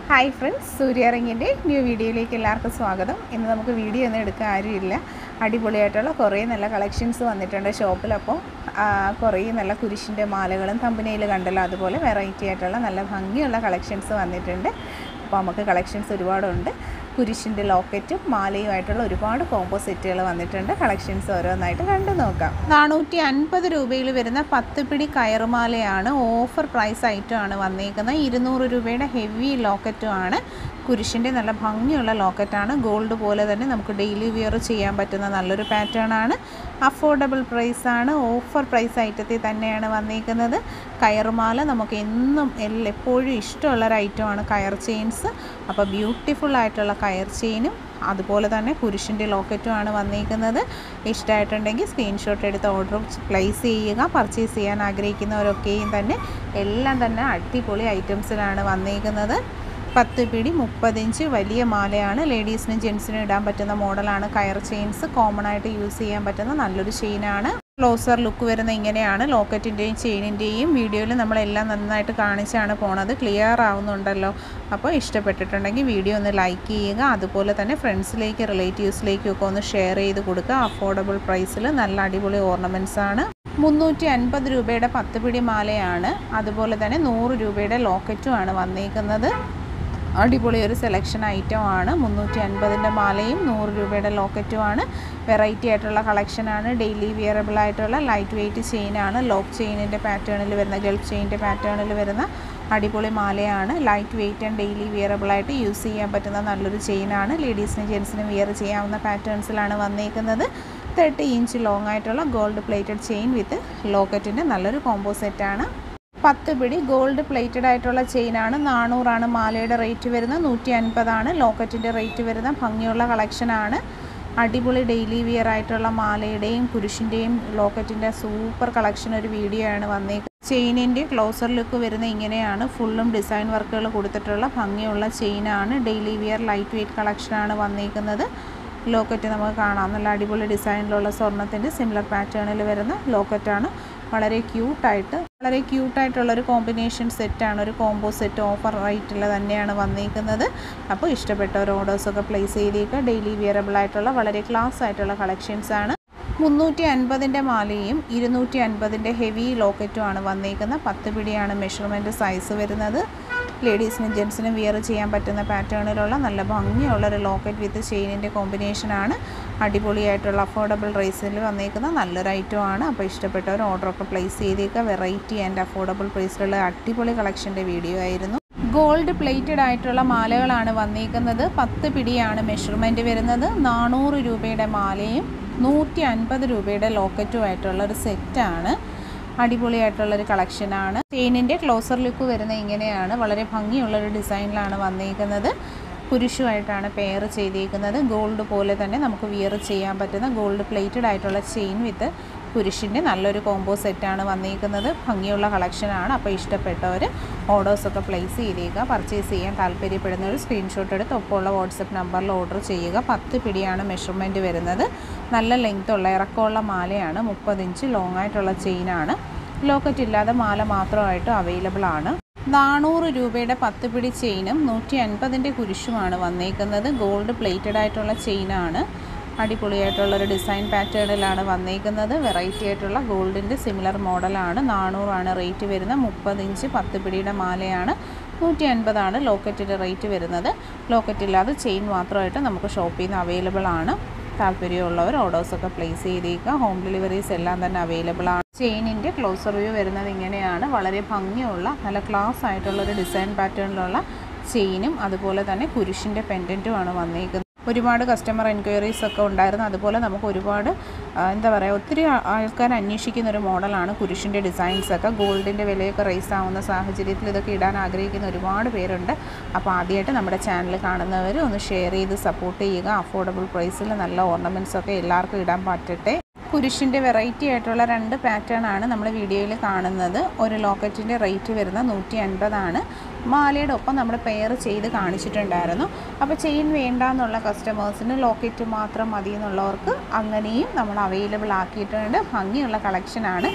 hi friends Surya റിങ്ങിൻ്റെ new വീഡിയോയിലേക്ക് എല്ലാവർക്കും സ്വാഗതം ഇന്ന് നമുക്ക് വീഡിയോ ഒന്നും എടുക്കാൻ ആരുമില്ല അടിപൊളിയായിട്ടുള്ള കുറേ നല്ല കളക്ഷൻസ് വന്നിട്ടുണ്ട് ഷോപ്പിൽ അപ്പോൾ കുറേ നല്ല കുരിശിൻ്റെ മാലകളും കമ്പനിയിൽ കണ്ടല്ലോ അതുപോലെ വെറൈറ്റി ആയിട്ടുള്ള നല്ല ഭംഗിയുള്ള കളക്ഷൻസ് വന്നിട്ടുണ്ട് അപ്പോൾ നമുക്ക് കളക്ഷൻസ് ഒരുപാടുണ്ട് കുരിശിൻ്റെ ലോക്കറ്റും മാലയുമായിട്ടുള്ള ഒരുപാട് കോംബോ സെറ്റുകൾ വന്നിട്ടുണ്ട് കളക്ഷൻസ് ഓരോന്നായിട്ട് കണ്ടു നോക്കാം നാനൂറ്റി അൻപത് രൂപയിൽ വരുന്ന പത്ത് പിടി കയറുമാലയാണ് ഓഫർ പ്രൈസ് ഐറ്റമാണ് വന്നേക്കുന്നത് ഇരുന്നൂറ് രൂപയുടെ ഹെവി ലോക്കറ്റും ആണ് കുരിശിൻ്റെ നല്ല ഭംഗിയുള്ള ലോക്കറ്റാണ് ഗോൾഡ് പോലെ തന്നെ നമുക്ക് ഡെയിലി വിയർ ചെയ്യാൻ പറ്റുന്ന നല്ലൊരു പാറ്റേൺ ആണ് അഫോർഡബിൾ പ്രൈസാണ് ഓഫർ പ്രൈസ് ഐറ്റത്തിൽ തന്നെയാണ് വന്നേക്കുന്നത് കയറുമാല നമുക്ക് എന്നും എല്ല- എപ്പോഴും ഇഷ്ടമുള്ള ഒരു ഐറ്റമാണ് കയർ ചെയിൻസ് അപ്പോൾ ബ്യൂട്ടിഫുൾ ആയിട്ടുള്ള കയർ ചെയിനും അതുപോലെ തന്നെ കുരിശിൻ്റെ ലോക്കറ്റുമാണ് വന്നേക്കുന്നത് ഇഷ്ടമായിട്ടുണ്ടെങ്കിൽ സ്ക്രീൻഷോട്ട് എടുത്ത് ഓർഡർ പ്ലേസ് ചെയ്യുക പർച്ചേസ് ചെയ്യാൻ ആഗ്രഹിക്കുന്നവരൊക്കെയും തന്നെ എല്ലാം തന്നെ അടിപൊളി ഐറ്റംസിലാണ് വന്നേക്കുന്നത് പത്ത് പിടി മുപ്പതിഞ്ച് വലിയ മാലയാണ് ലേഡീസിനും ജെൻസിനും ഇടാൻ പറ്റുന്ന മോഡലാണ് കയർ ചെയിൻസ് കോമൺ ആയിട്ട് യൂസ് ചെയ്യാൻ പറ്റുന്ന നല്ലൊരു ചെയിനാണ് ക്ലോസർ ലുക്ക് വരുന്ന ഇങ്ങനെയാണ് ലോക്കറ്റിൻ്റെയും ചെയിനിൻ്റെയും വീഡിയോയിൽ നമ്മളെല്ലാം നന്നായിട്ട് കാണിച്ചാണ് പോണത് ക്ലിയർ ആവുന്നുണ്ടല്ലോ അപ്പോൾ ഇഷ്ടപ്പെട്ടിട്ടുണ്ടെങ്കിൽ വീഡിയോ ഒന്ന് ലൈക്ക് ചെയ്യുക അതുപോലെ തന്നെ ഫ്രണ്ട്സിലേക്ക് റിലേറ്റീവ്സിലേക്കും ഒക്കെ ഒന്ന് ഷെയർ ചെയ്ത് കൊടുക്കുക അഫോർഡബിൾ പ്രൈസിൽ നല്ല അടിപൊളി ഓർണമെൻറ്റ്സ് ആണ് മുന്നൂറ്റി അൻപത് രൂപയുടെ പത്ത് പിടി മാലയാണ് അതുപോലെ തന്നെ നൂറ് രൂപയുടെ ലോക്കറ്റുമാണ് വന്നേക്കുന്നത് അടിപൊളി ഒരു സെലക്ഷൻ ഐറ്റം ആണ് മുന്നൂറ്റി അൻപതിൻ്റെ മാലയും നൂറ് രൂപയുടെ ലോക്കറ്റുമാണ് വെറൈറ്റി ആയിട്ടുള്ള കളക്ഷനാണ് ഡെയിലി വിയറബിൾ ആയിട്ടുള്ള ലൈറ്റ് വെയിറ്റ് ചെയിനാണ് ലോക്ക് ചെയിനിൻ്റെ പാറ്റേണിൽ വരുന്ന ഗൾഫ് ചെയിനിൻ്റെ പാറ്റേണിൽ വരുന്ന അടിപൊളി മാലയാണ് light weight and daily wearable ആയിട്ട് യൂസ് ചെയ്യാൻ പറ്റുന്ന നല്ലൊരു ചെയിനാണ് ലേഡീസിനും ജെൻസിനും വിയർ ചെയ്യാവുന്ന പാറ്റേൺസിലാണ് വന്നേക്കുന്നത് തേർട്ടി ഇഞ്ച് ലോങ് ആയിട്ടുള്ള ഗോൾഡ് പ്ലേറ്റഡ് ചെയിൻ വിത്ത് ലോക്കറ്റിൻ്റെ നല്ലൊരു കോംബോ സെറ്റാണ് പത്ത് പിടി ഗോൾഡ് പ്ലേറ്റഡ് ആയിട്ടുള്ള ചെയിനാണ് നാനൂറാണ് മാലയുടെ റേറ്റ് വരുന്നത് നൂറ്റി അൻപതാണ് ലോക്കറ്റിൻ്റെ റേറ്റ് വരുന്ന ഭംഗിയുള്ള കളക്ഷനാണ് അടിപൊളി ഡെയിലി വിയർ ആയിട്ടുള്ള മാലയുടെയും കുരിശിൻ്റെയും ലോക്കറ്റിൻ്റെ സൂപ്പർ കളക്ഷൻ ഒരു വീഡിയോ ആണ് വന്നേക്കുന്നത് ചെയിനിൻ്റെ ക്ലോസർ ലുക്ക് വരുന്ന ഇങ്ങനെയാണ് ഫുള്ളും ഡിസൈൻ വർക്കുകൾ കൊടുത്തിട്ടുള്ള ഭംഗിയുള്ള ചെയിനാണ് ഡെയിലി വിയർ ലൈറ്റ് വെയ്റ്റ് കളക്ഷനാണ് വന്നേക്കുന്നത് ലോക്കറ്റ് നമുക്ക് കാണാം നല്ല അടിപൊളി ഡിസൈനിലുള്ള സ്വർണ്ണത്തിൻ്റെ സിമിലർ പാറ്റേണിൽ വരുന്ന ലോക്കറ്റാണ് വളരെ ക്യൂട്ടായിട്ട് വളരെ ക്യൂട്ടായിട്ടുള്ളൊരു കോമ്പിനേഷൻ സെറ്റാണ് ഒരു കോംബോ സെറ്റ് ഓഫർ റേറ്റിൽ തന്നെയാണ് വന്നേക്കുന്നത് അപ്പോൾ ഇഷ്ടപ്പെട്ടവർ ഓർഡേഴ്സൊക്കെ പ്ലേസ് ചെയ്തേക്കുക ഡെയിലി വിയറബിൾ ആയിട്ടുള്ള വളരെ ക്ലാസ് ആയിട്ടുള്ള കളക്ഷൻസ് ആണ് മുന്നൂറ്റി അൻപതിൻ്റെ മാലയും ഇരുന്നൂറ്റി അൻപതിൻ്റെ ഹെവി ലോക്കറ്റുമാണ് വന്നേക്കുന്നത് പത്ത് പിടിയാണ് മെഷർമെൻറ്റ് സൈസ് വരുന്നത് ലേഡീസിനും ജെൻസിനും വിയർ ചെയ്യാൻ പറ്റുന്ന പാറ്റേണിലുള്ള നല്ല ഭംഗിയുള്ള ഒരു ലോക്കറ്റ് വിത്ത് ചെയിനിൻ്റെ കോമ്പിനേഷനാണ് അടിപൊളിയായിട്ടുള്ള അഫോർഡബിൾ റേസിൽ വന്നേക്കുന്ന നല്ലൊരു ഐറ്റമാണ് അപ്പോൾ ഇഷ്ടപ്പെട്ടവർ ഓർഡറൊക്കെ പ്ലേസ് ചെയ്തേക്കുക വെറൈറ്റി ആൻഡ് അഫോർഡബിൾ പ്രൈസിലുള്ള അടിപൊളി കളക്ഷൻ്റെ വീഡിയോ ആയിരുന്നു ഗോൾഡ് പ്ലേറ്റഡ് ആയിട്ടുള്ള മാലകളാണ് വന്നേക്കുന്നത് പത്ത് പിടിയാണ് മെഷർമെൻറ്റ് വരുന്നത് നാനൂറ് രൂപയുടെ മാലയും നൂറ്റി അൻപത് രൂപയുടെ ലോക്കറ്റുമായിട്ടുള്ള ഒരു സെറ്റാണ് അടിപൊളിയായിട്ടുള്ളൊരു കളക്ഷനാണ് ചെയിനിൻ്റെ ക്ലോസർ ലുക്ക് വരുന്ന ഇങ്ങനെയാണ് വളരെ ഭംഗിയുള്ളൊരു ഡിസൈനിലാണ് വന്നേക്കുന്നത് കുരിശുമായിട്ടാണ് പെയർ ചെയ്തേക്കുന്നത് ഗോൾഡ് പോലെ തന്നെ നമുക്ക് വിയർ ചെയ്യാൻ പറ്റുന്ന ഗോൾഡ് പ്ലേറ്റഡ് ആയിട്ടുള്ള ചെയിൻ വിത്ത് കുരിശിൻ്റെ നല്ലൊരു കോംബോ സെറ്റാണ് വന്നേക്കുന്നത് ഭംഗിയുള്ള കളക്ഷനാണ് അപ്പോൾ ഇഷ്ടപ്പെട്ടവർ ഓർഡേഴ്സൊക്കെ പ്ലേസ് ചെയ്തേക്കുക പർച്ചേസ് ചെയ്യാൻ താല്പര്യപ്പെടുന്നവർ സ്ക്രീൻഷോട്ട് എടുത്ത് ഒപ്പമുള്ള വാട്സപ്പ് നമ്പറിൽ ഓർഡർ ചെയ്യുക പത്ത് പിടിയാണ് മെഷർമെൻറ്റ് വരുന്നത് നല്ല ലെങ്ത് ഉള്ള ഇറക്കമുള്ള മാലയാണ് മുപ്പത് ഇഞ്ച് ലോങ് ആയിട്ടുള്ള ചെയിനാണ് ലോക്കറ്റ് ഇല്ലാതെ മാല മാത്രമായിട്ട് അവൈലബിൾ ആണ് നാനൂറ് രൂപയുടെ പത്ത് പിടി ചെയിനും നൂറ്റി അൻപതിൻ്റെ കുരിശുമാണ് വന്നേക്കുന്നത് ഗോൾഡ് പ്ലേറ്റഡ് ആയിട്ടുള്ള ചെയിനാണ് അടിപൊളിയായിട്ടുള്ളൊരു ഡിസൈൻ പാറ്റേണിലാണ് വന്നേക്കുന്നത് വെറൈറ്റി ആയിട്ടുള്ള ഗോൾഡിൻ്റെ സിമിലർ മോഡലാണ് നാനൂറാണ് റേറ്റ് വരുന്നത് മുപ്പത് ഇഞ്ച് പത്ത് പിടിയുടെ മാലയാണ് നൂറ്റി അൻപതാണ് ലോക്കറ്റിൻ്റെ റേറ്റ് വരുന്നത് ലോക്കറ്റ് ഇല്ലാതെ ചെയിൻ മാത്രമായിട്ട് നമുക്ക് ഷോപ്പിൽ നിന്ന് അവൈലബിൾ ആണ് താല്പര്യമുള്ളവർ ഓർഡേഴ്സൊക്കെ പ്ലേസ് ചെയ്തേക്കുക ഹോം ഡെലിവറീസ് എല്ലാം തന്നെ അവൈലബിൾ ആണ് ചെയിനിൻ്റെ ക്ലോസർ വ്യൂ വരുന്നത് ഇങ്ങനെയാണ് വളരെ ഭംഗിയുള്ള നല്ല ക്ലാസ് ആയിട്ടുള്ളൊരു ഡിസൈൻ പാറ്റേണിലുള്ള ചെയിനും അതുപോലെ തന്നെ കുരിശിൻ്റെ പെൻഡൻറ്റുമാണ് വന്നേക്കുന്നത് ഒരുപാട് കസ്റ്റമർ എൻക്വയറീസ് ഒക്കെ ഉണ്ടായിരുന്നു അതുപോലെ നമുക്ക് ഒരുപാട് ആ, എന്താ പറയുക ഒത്തിരി ആ- ആൾക്കാർ അന്വേഷിക്കുന്ന ഒരു മോഡലാണ് കുരിശിൻ്റെ ഡിസൈൻസ് ഒക്കെ ഗോൾഡിൻ്റെ വിലയൊക്കെ റേസ് ആവുന്ന സാഹചര്യത്തിൽ ഇതൊക്കെ ഇടാൻ ആഗ്രഹിക്കുന്ന ഒരുപാട് പേരുണ്ട് അപ്പോൾ ആദ്യമായിട്ട് നമ്മുടെ ചാനൽ കാണുന്നവർ ഒന്ന് ഷെയർ ചെയ്ത് സപ്പോർട്ട് ചെയ്യുക അഫോർഡബിൾ പ്രൈസിൽ നല്ല ഓർണമെൻറ്റ്സ് ഒക്കെ എല്ലാവർക്കും ഇടാൻ പറ്റട്ടെ കുരിശിൻ്റെ വെറൈറ്റി ആയിട്ടുള്ള രണ്ട് പാറ്റേൺ ആണ് നമ്മൾ വീഡിയോയിൽ കാണുന്നത് ഒരു ലോക്കറ്റിൻ്റെ റേറ്റ് വരുന്ന നൂറ്റി അൻപതാണ് മാലയുടെ ഒപ്പം നമ്മൾ പെയർ ചെയ്ത് കാണിച്ചിട്ടുണ്ടായിരുന്നു അപ്പോൾ ചെയിൻ വേണ്ട എന്നുള്ള കസ്റ്റമേഴ്സിന് ലോക്കറ്റ് മാത്രം മതി എന്നുള്ളവർക്ക് അങ്ങനെയും നമ്മൾ അവൈലബിൾ ആക്കിയിട്ടുണ്ട് ഭംഗിയുള്ള കളക്ഷനാണ്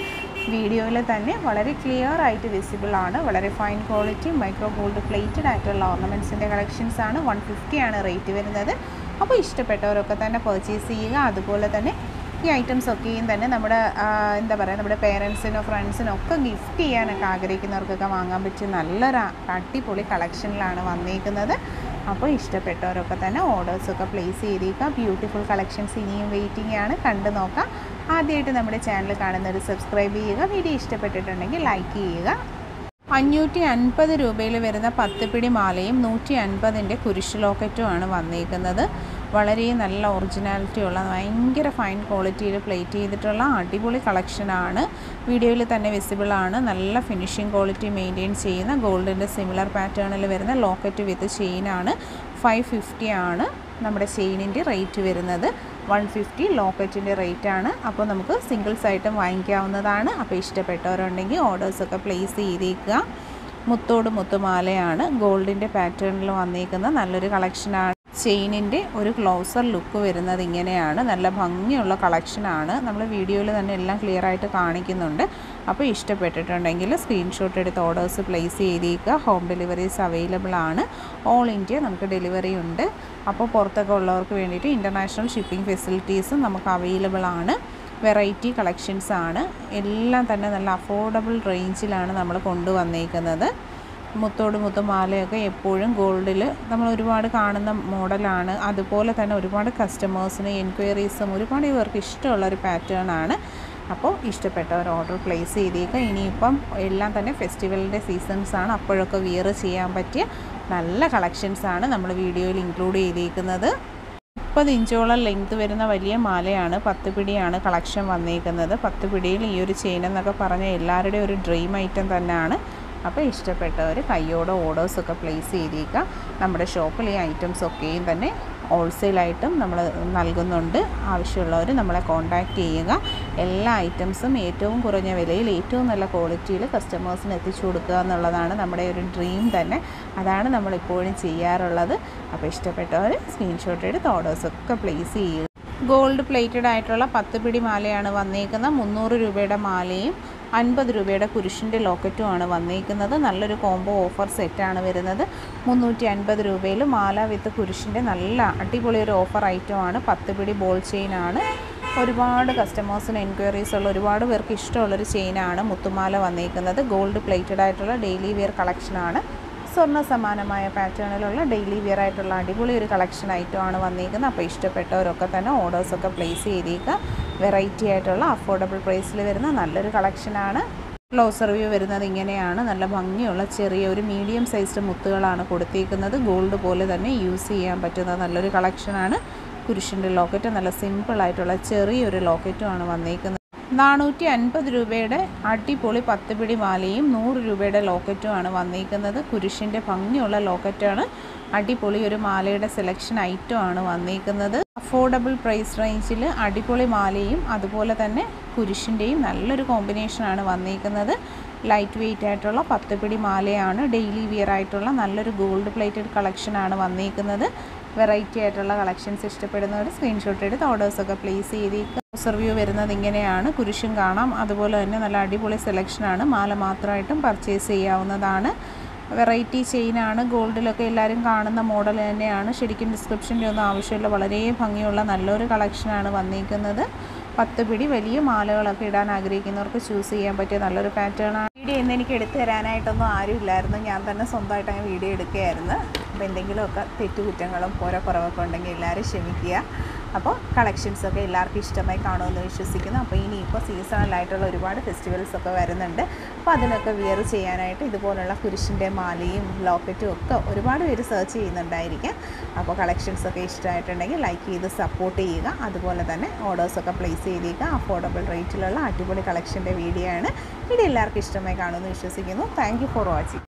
വീഡിയോയിൽ തന്നെ വളരെ ക്ലിയർ ആയിട്ട് വിസിബിൾ ആണ് വളരെ fine quality micro gold plated ആയിട്ടുള്ള ഓർണമെൻറ്റ്സിൻ്റെ കളക്ഷൻസ് ആണ് വൺ ഫിഫ്റ്റി ആണ് റേറ്റ് വരുന്നത് അപ്പോൾ ഇഷ്ടപ്പെട്ടവരൊക്കെ തന്നെ പർച്ചേസ് ചെയ്യുക അതുപോലെ തന്നെ ഈ ഐറ്റംസ് ഒക്കെയും തന്നെ നമ്മുടെ ആ, എന്താ പറയുക നമ്മുടെ പേരൻസിനോ ഫ്രണ്ട്സിനോ ഒക്കെ ഗിഫ്റ്റ് ചെയ്യാനൊക്കെ ആഗ്രഹിക്കുന്നവർക്കൊക്കെ വാങ്ങാൻ പറ്റിയ നല്ലൊരു അ- അടിപൊളി കളക്ഷനിലാണ് വന്നേക്കുന്നത് അപ്പോൾ ഇഷ്ടപ്പെട്ടവരൊക്കെ തന്നെ ഓർഡേഴ്സൊക്കെ പ്ലേസ് ചെയ്തേക്കാം ബ്യൂട്ടിഫുൾ കളക്ഷൻസ് ഇനിയും വെയിറ്റിംഗ് ആണ് കണ്ടു നോക്കാം ആദ്യമായിട്ട് നമ്മുടെ ചാനൽ കാണുന്നവർ സബ്സ്ക്രൈബ് ചെയ്യുക വീഡിയോ ഇഷ്ടപ്പെട്ടിട്ടുണ്ടെങ്കിൽ ലൈക്ക് ചെയ്യുക അഞ്ഞൂറ്റി അൻപത് രൂപയിൽ വരുന്ന പത്ത് പിടി മാലയും നൂറ്റി അൻപതിൻ്റെ കുരിശ് ലോക്കറ്റുമാണ് വന്നേക്കുന്നത് വളരെ നല്ല ഒറിജിനാലിറ്റി ഉള്ള ഭയങ്കര ഫൈൻ ക്വാളിറ്റിയിൽ പ്ലേറ്റ് ചെയ്തിട്ടുള്ള അടിപൊളി കളക്ഷനാണ് വീഡിയോയിൽ തന്നെ വിസിബിൾ ആണ് നല്ല ഫിനിഷിംഗ് ക്വാളിറ്റി മെയിൻറ്റെയിൻ ചെയ്യുന്ന ഗോൾഡിൻ്റെ സിമിലർ പാറ്റേണിൽ വരുന്ന ലോക്കറ്റ് വിത്ത് ചെയിനാണ് ഫൈവ് ഫിഫ്റ്റി ആണ് നമ്മുടെ ചെയിനിൻ്റെ റേറ്റ് വരുന്നത് വൺ ഫിഫ്റ്റി ലോക്കറ്റിൻ്റെ റേറ്റ് ആണ് അപ്പോൾ നമുക്ക് സിംഗിൾസ് ആയിട്ടും വാങ്ങിക്കാവുന്നതാണ് അപ്പോൾ ഇഷ്ടപ്പെട്ടവരുണ്ടെങ്കിൽ ഓർഡേഴ്സൊക്കെ പ്ലേസ് ചെയ്തേക്കുക മുത്തോട് മുത്തുമാലയാണ് ഗോൾഡിൻ്റെ പാറ്റേണിൽ വന്നേക്കുന്ന നല്ലൊരു കളക്ഷനാണ് ചെയിനിൻ്റെ ഒരു ക്ലോസർ ലുക്ക് വരുന്നത് ഇങ്ങനെയാണ് നല്ല ഭംഗിയുള്ള കളക്ഷനാണ് നമ്മൾ വീഡിയോയിൽ തന്നെ എല്ലാം ക്ലിയർ ആയിട്ട് കാണിക്കുന്നുണ്ട് അപ്പോൾ ഇഷ്ടപ്പെട്ടിട്ടുണ്ടെങ്കിൽ സ്ക്രീൻഷോട്ട് എടുത്ത് ഓർഡേഴ്സ് പ്ലേസ് ചെയ്തേക്കുക ഹോം ഡെലിവറീസ് അവൈലബിൾ ആണ് ഓൾ ഇന്ത്യ നമുക്ക് ഡെലിവറി ഉണ്ട് അപ്പോൾ പുറത്തൊക്കെ ഉള്ളവർക്ക് വേണ്ടിയിട്ട് ഇൻ്റർനാഷണൽ ഷിപ്പിംഗ് ഫെസിലിറ്റീസും നമുക്ക് അവൈലബിൾ ആണ് വെറൈറ്റി കളക്ഷൻസ് ആണ് എല്ലാം തന്നെ നല്ല അഫോർഡബിൾ റേഞ്ചിലാണ് നമ്മൾ കൊണ്ടുവന്നേക്കുന്നത് മുത്തോട് മുത്ത് മാലയൊക്കെ എപ്പോഴും ഗോൾഡിൽ നമ്മൾ ഒരുപാട് കാണുന്ന മോഡലാണ് അതുപോലെ തന്നെ ഒരുപാട് കസ്റ്റമേഴ്സിന് എൻക്വയറീസും ഒരുപാട് പേർക്ക് ഇഷ്ടമുള്ള ഒരു പാറ്റേൺ ആണ് അപ്പോൾ ഇഷ്ടപ്പെട്ടവർ ഓർഡർ പ്ലേസ് ചെയ്തേക്കുക ഇനിയിപ്പം എല്ലാം തന്നെ ഫെസ്റ്റിവലിൻ്റെ സീസൺസ് ആണ് അപ്പോഴൊക്കെ വിയർ ചെയ്യാൻ പറ്റിയ നല്ല കളക്ഷൻസ് ആണ് നമ്മൾ വീഡിയോയിൽ ഇൻക്ലൂഡ് ചെയ്തേക്കുന്നത് മുപ്പത് ഇഞ്ചോളം ലെങ്ത് വരുന്ന വലിയ മാലയാണ് പത്ത് പിടിയാണ് കളക്ഷൻ വന്നേക്കുന്നത് പത്ത് പിടിയിൽ ഈ ഒരു ചെയിൻ എന്നൊക്കെ പറഞ്ഞ എല്ലാവരുടെയും ഒരു ഡ്രീം ഐറ്റം തന്നെയാണ് അപ്പോൾ ഇഷ്ടപ്പെട്ടവർ കയ്യോടെ ഓർഡേഴ്സൊക്കെ പ്ലേസ് ചെയ്തേക്കുക നമ്മുടെ ഷോപ്പിൽ ഈ ഐറ്റംസ് ഒക്കെയും തന്നെ ഹോൾസെയിലായിട്ടും നമ്മൾ നൽകുന്നുണ്ട് ആവശ്യമുള്ളവർ നമ്മളെ കോൺടാക്റ്റ് ചെയ്യുക എല്ലാ ഐറ്റംസും ഏറ്റവും കുറഞ്ഞ വിലയിൽ ഏറ്റവും നല്ല ക്വാളിറ്റിയിൽ കസ്റ്റമേഴ്സിന് എത്തിച്ചു കൊടുക്കുക എന്നുള്ളതാണ് നമ്മുടെ ഒരു ഡ്രീം തന്നെ അതാണ് നമ്മൾ ഇപ്പോഴും ചെയ്യാറുള്ളത് അപ്പോൾ ഇഷ്ടപ്പെട്ടവർ സ്ക്രീൻഷോട്ട് എടുത്ത് ഓർഡേഴ്സൊക്കെ പ്ലേസ് ചെയ്യുക ഗോൾഡ് പ്ലേറ്റഡ് ആയിട്ടുള്ള പത്ത് പിടി മാലയാണ് വന്നേക്കുന്നത് മുന്നൂറ് രൂപയുടെ മാലയും അൻപത് രൂപയുടെ കുരിശിൻ്റെ ലോക്കറ്റുമാണ് വന്നേക്കുന്നത് നല്ലൊരു കോംബോ ഓഫർ സെറ്റാണ് വരുന്നത് മുന്നൂറ്റി അൻപത് രൂപയിൽ മാല വിത്ത് കുരിശിൻ്റെ നല്ല അടിപൊളി ഒരു ഓഫർ ഐറ്റമാണ് പത്ത് പിടി ബോൾ ചെയിനാണ് ഒരുപാട് കസ്റ്റമേഴ്സിന് എൻക്വയറീസ് ഉള്ള ഒരുപാട് പേർക്ക് ഇഷ്ടമുള്ളൊരു ചെയിനാണ് മുത്തുമാല വന്നേക്കുന്നത് ഗോൾഡ് പ്ലേറ്റഡ് ആയിട്ടുള്ള ഡെയിലി വെയർ കളക്ഷനാണ് സ്വർണ്ണ സമാനമായ പാറ്റേണിലുള്ള ഡെയിലി വെയർ ആയിട്ടുള്ള അടിപൊളി ഒരു കളക്ഷൻ ഐറ്റമാണ് വന്നിരിക്കുന്നത് അപ്പോൾ ഇഷ്ടപ്പെട്ടവരൊക്കെ തന്നെ ഓർഡേഴ്സൊക്കെ പ്ലേസ് ചെയ്തേക്കുക വെറൈറ്റി ആയിട്ടുള്ള അഫോർഡബിൾ പ്രൈസിൽ വരുന്ന നല്ലൊരു കളക്ഷനാണ് ക്ലോസർ വ്യൂ വരുന്നത് ഇങ്ങനെയാണ് നല്ല ഭംഗിയുള്ള ചെറിയ ഒരു മീഡിയം സൈസ്ഡ് മുത്തുകളാണ് കൊടുത്തേക്കുന്നത് ഗോൾഡ് പോലെ തന്നെ യൂസ് ചെയ്യാൻ പറ്റുന്ന നല്ലൊരു കളക്ഷനാണ് കുരിശിൻ്റെ ലോക്കറ്റ് നല്ല സിമ്പിളായിട്ടുള്ള ചെറിയൊരു ലോക്കറ്റുമാണ് വന്നേക്കുന്നത് നാനൂറ്റി അൻപത് രൂപയുടെ അടിപൊളി പത്ത് പിടി മാലയും നൂറ് രൂപയുടെ ലോക്കറ്റുമാണ് വന്നിരിക്കുന്നത് കുരിശിൻ്റെ ഭംഗിയുള്ള ലോക്കറ്റാണ് അടിപൊളി ഒരു മാലയുടെ സെലക്ഷൻ ഐറ്റം ആണ് വന്നിരിക്കുന്നത് അഫോർഡബിൾ പ്രൈസ് റേഞ്ചിൽ അടിപൊളി മാലയും അതുപോലെ തന്നെ കുരിശിൻ്റെയും നല്ലൊരു കോമ്പിനേഷനാണ് വന്നിരിക്കുന്നത് ലൈറ്റ് വെയിറ്റ് ആയിട്ടുള്ള പത്ത് പിടി മാലയാണ് ഡെയിലി വിയർ ആയിട്ടുള്ള നല്ലൊരു ഗോൾഡ് പ്ലേറ്റഡ് കളക്ഷനാണ് വന്നിരിക്കുന്നത് വെറൈറ്റി ആയിട്ടുള്ള കളക്ഷൻസ് ഇഷ്ടപ്പെടുന്നവർ സ്ക്രീൻഷോട്ട് എടുത്ത് ഓർഡേഴ്സൊക്കെ പ്ലേസ് ചെയ്തേക്കുക റിവ്യൂ വരുന്നത് ഇങ്ങനെയാണ് കുരിശും കാണാം അതുപോലെ തന്നെ നല്ല അടിപൊളി സെലക്ഷനാണ് മാല മാത്രമായിട്ടും പർച്ചേസ് ചെയ്യാവുന്നതാണ് വെറൈറ്റി ചെയിനാണ് ഗോൾഡിലൊക്കെ എല്ലാവരും കാണുന്ന മോഡൽ തന്നെയാണ് ശരിക്കും ഡിസ്ക്രിപ്ഷൻ്റെ ഒന്നും ആവശ്യമില്ല വളരെ ഭംഗിയുള്ള നല്ലൊരു കളക്ഷനാണ് വന്നിരിക്കുന്നത് പത്ത് പിടി വലിയ മാലകളൊക്കെ ഇടാൻ ആഗ്രഹിക്കുന്നവർക്ക് ചൂസ് ചെയ്യാൻ പറ്റിയ നല്ലൊരു പാറ്റേൺ ആണ് വീഡിയോ ഇന്ന് എനിക്ക് എടുത്തു തരാനായിട്ടൊന്നും ആരും ഇല്ലായിരുന്നു ഞാൻ തന്നെ സ്വന്തമായിട്ട് അങ്ങ് വീഡിയോ എടുക്കുകയായിരുന്നു അപ്പോൾ എന്തെങ്കിലുമൊക്കെ തെറ്റുകുറ്റങ്ങളും പോര കുറവൊക്കെ ഉണ്ടെങ്കിൽ എല്ലാവരും ക്ഷമിക്കുക അപ്പോൾ കളക്ഷൻസൊക്കെ എല്ലാവർക്കും ഇഷ്ടമായി കാണുമെന്ന് വിശ്വസിക്കുന്നു അപ്പോൾ ഇനിയിപ്പോൾ സീസണലായിട്ടുള്ള ഒരുപാട് ഫെസ്റ്റിവൽസ് ഒക്കെ വരുന്നുണ്ട് അപ്പോൾ അതിനൊക്കെ വിയർ ചെയ്യാനായിട്ട് ഇതുപോലുള്ള കുരിശിൻ്റെ മാലയും ലോക്കറ്റും ഒക്കെ ഒരുപാട് പേര് സെർച്ച് ചെയ്യുന്നുണ്ടായിരിക്കാം അപ്പോൾ കളക്ഷൻസൊക്കെ ഇഷ്ടമായിട്ടുണ്ടെങ്കിൽ ലൈക്ക് ചെയ്ത് സപ്പോർട്ട് ചെയ്യുക അതുപോലെ തന്നെ ഓർഡേഴ്സൊക്കെ പ്ലേസ് ചെയ്തേക്കുക അഫോർഡബിൾ റേറ്റിലുള്ള അടിപൊളി കളക്ഷൻ്റെ വീഡിയോ ആണ് വീഡിയോ എല്ലാവർക്കും ഇഷ്ടമായി കാണുമെന്ന് വിശ്വസിക്കുന്നു താങ്ക് ഫോർ വാച്ചിങ്